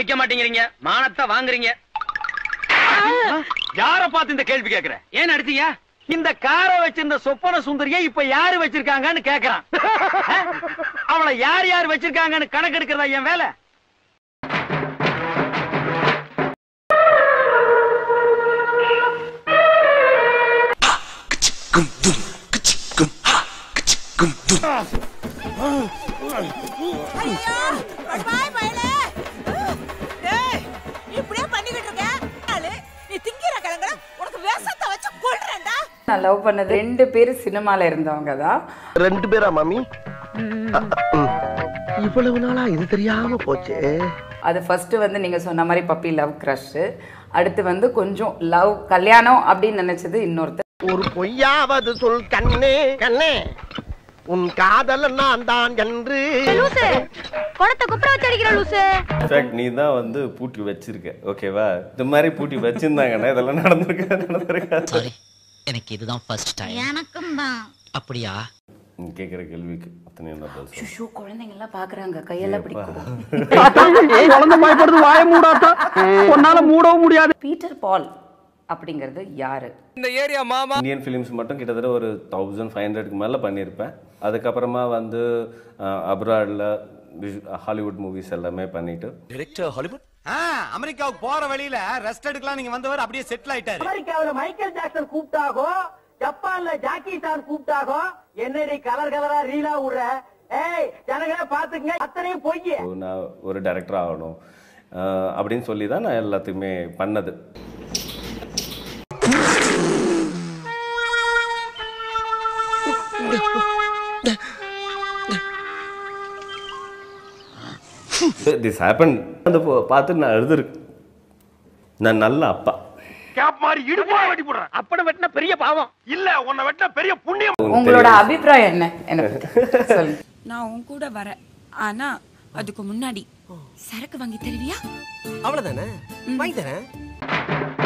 விக்க மாட்டேங்கிறீங்க மானத்தை வாங்குறீங்க யார பார்த்து இந்த கேள்வி கேக்குற ஏன் அடிச்சீங்க இந்த காரை வச்சிருந்த சொப்பன சுந்தரியை இப்ப யாரு வச்சிருக்காங்கன்னு கேக்குறான் அவளை யார் யார் வச்சிருக்காங்கன்னு கணக்கு எடுக்கிறதா என் வேலை ஐயா பாய் பயலே டேய் இப்படியே பண்ணிக்கிட்டு இருக்க ஆளு, நீ திங்கிற கிழங்குல உனக்கு விஷத்தை வச்சு கொல்றேன்டா நான் லவ் பண்ணது ரெண்டு பேரும் சினிமால இருந்தவங்க தான் ரெண்டு பேரா மாமி இவ்வளவு நாளா இது தெரியாம போச்சே அது ஃபர்ஸ்ட் வந்து நீங்க சொன்ன மாதிரி பப்பி லவ் க்ரஷ் அடுத்து வந்து கொஞ்சம் லவ் கல்யாணம் அப்படின்னு நினைச்சது இன்னொருத்தர் ஒரு பொய்யாவது சொல் கண்ணே கண்ணே உன் காதல நான் தான் என்று குளத்தை குப்புற வச்சு அடிக்கிற லூசு இன்ஃபேக்ட் நீ தான் வந்து பூட்டி வச்சிருக்க ஓகேவா இந்த மாதிரி பூட்டி வச்சிருந்தாங்கன்னா இதெல்லாம் நடந்திருக்க நடந்திருக்காது சாரி எனக்கு இதுதான் ஃபர்ஸ்ட் டைம் எனக்கும் தான் அப்படியா நீ கேட்குற கேள்விக்கு அத்தனை தான் பதில் சொல்லு. ஷூ குழந்தைங்க எல்லாம் பாக்குறாங்க கையெல்லாம் பிடிக்கும் குழந்தை பயப்படுறது வாய மூடாத்தா உன்னால மூடவும் முடியாது பீட்டர் பால் அப்படிங்கிறது யாரு இந்தியன் ஃபிலிம்ஸ் மட்டும் கிட்டத்தட்ட ஒரு தௌசண்ட் ஃபைவ் ஹண்ட்ரட்க்கு மேலே பண்ணியிருப்பேன் அதுக்கப்புறமா வந்து அப்ராடில் ஹாலிவுட் மூவிஸ் எல்லாமே பண்ணிட்டு அமெரிக்காவுக்கு போற வழியில ரெஸ்ட் எடுக்கலாம் நீங்க வந்தவர் அப்படியே செட்டில் ஆயிட்டாரு அமெரிக்காவுல மைக்கேல் ஜாக்சன் கூப்பிட்டாகோ ஜப்பான்ல ஜாக்கி சான் கூப்பிட்டாகோ என்னடி கலர் கலரா ரீலா விடுற ஏய் ஜனங்களே பாத்துக்கங்க அத்தனையும் பொய் நான் ஒரு டைரக்டர் ஆகணும் அஹ், அப்படின்னு சொல்லி தான் நான் எல்லாத்தையுமே பண்ணது திஸ் ஹேப்பன் அந்த போ- பார்த்து நான் எழுதிருக்கு நான் நல்ல அப்பா கேப் மாதிரி இடுப்பா வெட்டி போடுறேன் அப்படி வெட்டின பெரிய பாவம் இல்ல உன்னை வெட்டின பெரிய புண்ணியம் உனக்கு உங்களோட தெரியும். அபிப்பிராயம் என்ன என்ன பத்தி சொல்லுங்க நான் உன் கூட வரேன் ஆனா அதுக்கு முன்னாடி சரக்கு வாங்கி தருவியா அவ்வளவுதானே வாங்கி தரேன்